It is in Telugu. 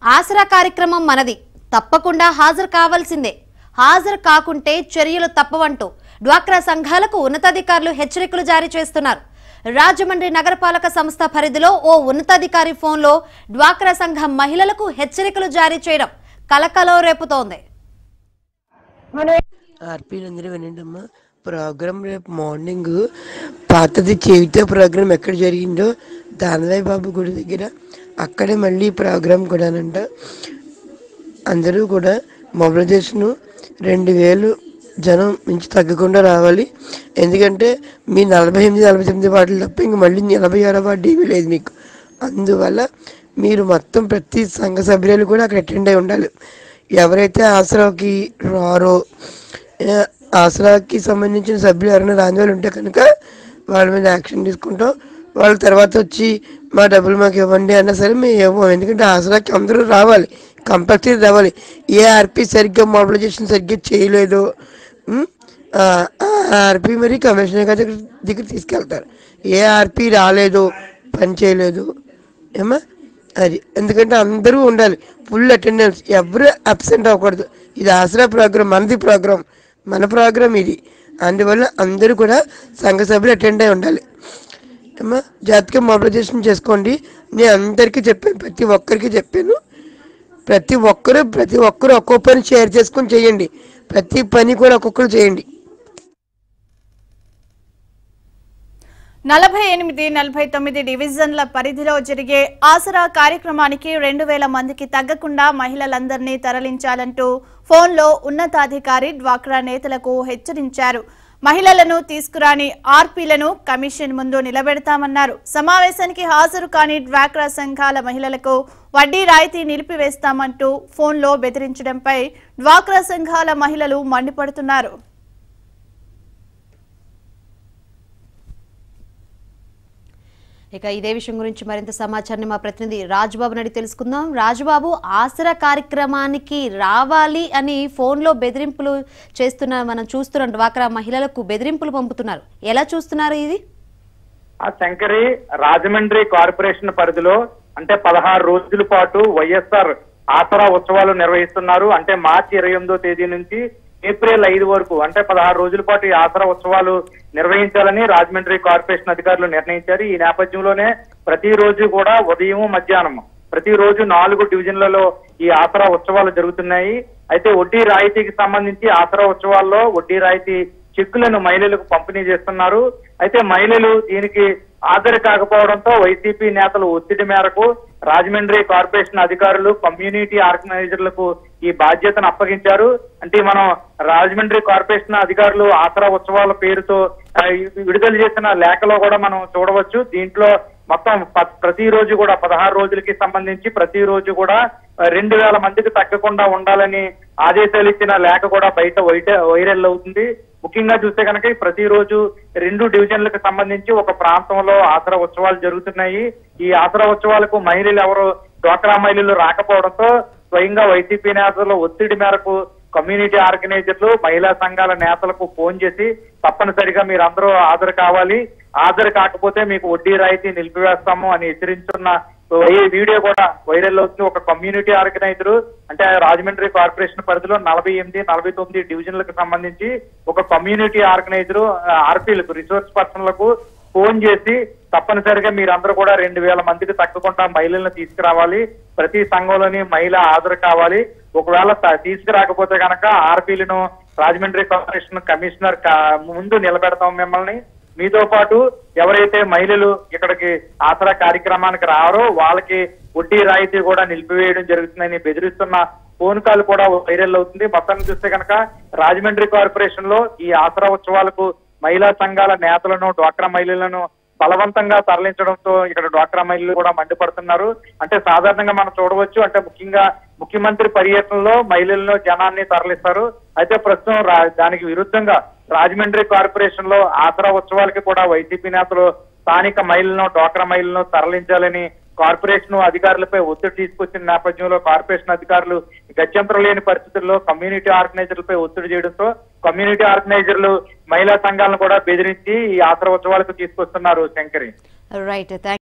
ఆసరా కార్యక్రమం మనది తప్పకుండా హాజరు కావాల్సిందే హాజరు కాకుంటే చర్యలు తప్పవంటూ డ్వాక్రా సంఘాలకు ఉన్నతాధికారులు హెచ్చరికలు జారీ చేస్తున్నారు రాజమండ్రి నగరపాలక సంస్థ పరిధిలో ఓ ఉన్నతాధికారి ఫోన్లో డ్వాక్రా సంఘం మహిళలకు హెచ్చరికలు జారీ చేయడం కలకలం రేపుతోంది ఆర్పీలు అందరూ వినండి అమ్మా ప్రోగ్రామ్ రేపు మార్నింగ్ పాతది చెవితో ప్రోగ్రామ్ ఎక్కడ జరిగిందో దానవయ్య బాబు గుడి దగ్గర అక్కడే మళ్ళీ ప్రోగ్రామ్ కూడానంట అందరూ కూడా మొబిలైజేషన్ రెండు వేలు జనం మించి తగ్గకుండా రావాలి ఎందుకంటే మీ నలభై ఎనిమిది నలభై తొమ్మిది వాటిలు తప్ప ఇంక మళ్ళీ నలభై ఆరో వాటి ఏమీ లేదు మీకు అందువల్ల మీరు మొత్తం ప్రతి సంఘ సభ్యులు కూడా అక్కడ అటెండ్ అయి ఉండాలి ఎవరైతే ఆసరాకి రారో ఏ, ఆసరాకి సంబంధించిన సభ్యులు ఎవరైనా రాని వాళ్ళు ఉంటే కనుక వాళ్ళ మీద యాక్షన్ తీసుకుంటాం వాళ్ళ తర్వాత వచ్చి మా డబ్బులు మాకు ఇవ్వండి అన్నా సరే మేము ఇవ్వం ఎందుకంటే ఆసరాకి అందరూ రావాలి కంపల్సరీ రావాలి ఏ ఆర్పీ సరిగ్గా మొబిలైజేషన్ సరిగ్గా చేయలేదు ఉమ్, ఆ ఆర్పీ మరి కమిషనర్ గారి దగ్గర దగ్గర తీసుకెళ్తారు ఏ ఆర్పీ రాలేదు పని చేయలేదు ఏమా అది ఎందుకంటే అందరూ ఉండాలి ఫుల్ అటెండెన్స్ ఎవరు అబ్సెంట్ అవ్వకూడదు ఇది ఆసరా ప్రోగ్రామ్ మనది ప్రోగ్రామ్ మన ప్రోగ్రామ్ ఇది అందువల్ల అందరూ కూడా సంఘ సభ్యులు అటెండ్ అయి ఉండాలి ఏమా జాతీయ మొబిలైజేషన్ చేసుకోండి నేను అందరికీ చెప్పాను ప్రతి ఒక్కరికి చెప్పాను ప్రతి ఒక్కరు ప్రతి ఒక్కరు ఒక్కో పని షేర్ చేసుకొని చేయండి ప్రతి పని కూడా ఒక్కొక్కరు చేయండి నలభై ఎనిమిది నలభై తొమ్మిది డివిజన్ల పరిధిలో జరిగే ఆసరా కార్యక్రమానికి రెండు వేల మందికి తగ్గకుండా మహిళలందరినీ తరలించాలంటూ ఫోన్లో ఉన్నతాధికారి డ్వాక్రా నేతలకు హెచ్చరించారు మహిళలను తీసుకురాని ఆర్పీలను కమిషన్ ముందు నిలబెడతామన్నారు సమావేశానికి హాజరు కాని డ్వాక్రా సంఘాల మహిళలకు వడ్డీ రాయితీ నిలిపివేస్తామంటూ ఫోన్లో బెదిరించడంపై డ్వాక్రా సంఘాల మహిళలు మండిపడుతున్నారు ఇక ఇదే విషయం గురించి మరింత సమాచారాన్ని మా ప్రతినిధి రాజుబాబు నడి తెలుసుకుందాం రాజుబాబు ఆసరా కార్యక్రమానికి రావాలి అని ఫోన్లో బెదిరింపులు చేస్తున్న మనం చూస్తున్నాం డ్వాక్రా మహిళలకు బెదిరింపులు పంపుతున్నారు ఎలా చూస్తున్నారు ఇది ఆ శంకరి రాజమండ్రి కార్పొరేషన్ పరిధిలో అంటే పదహారు రోజుల పాటు వైఎస్ఆర్ ఆసరా ఉత్సవాలు నిర్వహిస్తున్నారు అంటే మార్చి ఇరవై ఎనిమిదో తేదీ నుంచి ఏప్రిల్ ఐదు వరకు అంటే పదహారు రోజుల పాటు ఈ ఆసరా ఉత్సవాలు నిర్వహించాలని రాజమండ్రి కార్పొరేషన్ అధికారులు నిర్ణయించారు ఈ నేపథ్యంలోనే ప్రతిరోజు కూడా ఉదయం మధ్యాహ్నం ప్రతిరోజు నాలుగు డివిజన్లలో ఈ ఆసరా ఉత్సవాలు జరుగుతున్నాయి అయితే వడ్డీ రాయితీకి సంబంధించి ఆసరా ఉత్సవాల్లో వడ్డీ రాయితీ చెక్కులను మహిళలకు పంపిణీ చేస్తున్నారు అయితే మహిళలు దీనికి హాజరు కాకపోవడంతో వైసీపీ నేతలు ఒత్తిడి మేరకు రాజమండ్రి కార్పొరేషన్ అధికారులు కమ్యూనిటీ ఆర్గనైజర్లకు ఈ బాధ్యతను అప్పగించారు అంటే మనం రాజమండ్రి కార్పొరేషన్ అధికారులు ఆసరా ఉత్సవాల పేరుతో ఆ, విడుదల చేసిన లేఖలో కూడా మనం చూడవచ్చు దీంట్లో మొత్తం ప- ప్రతిరోజు కూడా పదహారు రోజులకి సంబంధించి ప్రతిరోజు కూడా ఆ, రెండు వేల మందికి తగ్గకుండా ఉండాలని ఆదేశాలు ఇచ్చిన లేఖ కూడా బయట వైట వైరల్ అవుతుంది ముఖ్యంగా చూస్తే కనుక ఈ ప్రతిరోజు రెండు డివిజన్లకు సంబంధించి ఒక ప్రాంతంలో ఆసరా ఉత్సవాలు జరుగుతున్నాయి ఈ ఆసరా ఉత్సవాలకు మహిళలు ఎవరు డ్వాక్రా మహిళలు రాకపోవడంతో స్వయంగా వైసీపీ నేతలు ఒత్తిడి మేరకు కమ్యూనిటీ ఆర్గనైజర్లు మహిళా సంఘాల నేతలకు ఫోన్ చేసి తప్పనిసరిగా మీరు అందరూ హాజరు కావాలి హాజరు కాకపోతే మీకు వడ్డీ రాయితీ నిలిపివేస్తాము అని హెచ్చరించున్న ఈ వీడియో కూడా వైరల్ అవుతుంది ఒక కమ్యూనిటీ ఆర్గనైజర్ అంటే రాజమండ్రి కార్పొరేషన్ పరిధిలో నలభై ఎనిమిది నలభై తొమ్మిది డివిజన్లకు సంబంధించి ఒక కమ్యూనిటీ ఆర్గనైజర్ ఆర్పీలకు రిసోర్స్ పర్సన్లకు ఫోన్ చేసి తప్పనిసరిగా మీరందరూ కూడా రెండు వేల మందికి తగ్గకుండా మహిళలను తీసుకురావాలి ప్రతి సంఘంలోని మహిళ హాజరు కావాలి ఒకవేళ త- తీసుకురాకపోతే కనుక ఆర్పీలను రాజమండ్రి కార్పొరేషన్ కమిషనర్ కా- ముందు నిలబెడతాం మిమ్మల్ని మీతో పాటు ఎవరైతే మహిళలు ఇక్కడికి ఆసరా కార్యక్రమానికి రారో వాళ్ళకి వడ్డీ రాయితీ కూడా నిలిపివేయడం జరుగుతుందని బెదిరిస్తున్న ఫోన్ కాల్ కూడా వైరల్ అవుతుంది మొత్తాన్ని చూస్తే కనుక రాజమండ్రి కార్పొరేషన్ లో ఈ ఆసరా ఉత్సవాలకు మహిళా సంఘాల నేతలను డ్వాక్రా మహిళలను బలవంతంగా తరలించడంతో ఇక్కడ డ్వాక్రా మహిళలు కూడా మండిపడుతున్నారు అంటే సాధారణంగా మనం చూడవచ్చు అంటే ముఖ్యంగా ముఖ్యమంత్రి పర్యటనలో మహిళలను జనాన్ని తరలిస్తారు అయితే ప్రస్తుతం రా- దానికి విరుద్ధంగా రాజమండ్రి కార్పొరేషన్ లో ఆసరా ఉత్సవాలకి కూడా వైసీపీ నేతలు స్థానిక మహిళలను డ్వాక్రా మహిళలను తరలించాలని కార్పొరేషన్ అధికారులపై ఒత్తిడి తీసుకొచ్చిన నేపథ్యంలో కార్పొరేషన్ అధికారులు గత్యంతరం లేని పరిస్థితుల్లో కమ్యూనిటీ ఆర్గనైజర్లపై ఒత్తిడి చేయడంతో కమ్యూనిటీ ఆర్గనైజర్లు మహిళా సంఘాలను కూడా బెదిరించి ఈ ఆసరా ఉత్సవాలకు తీసుకొస్తున్నారు శంకరి రైట్ థ్యాంక్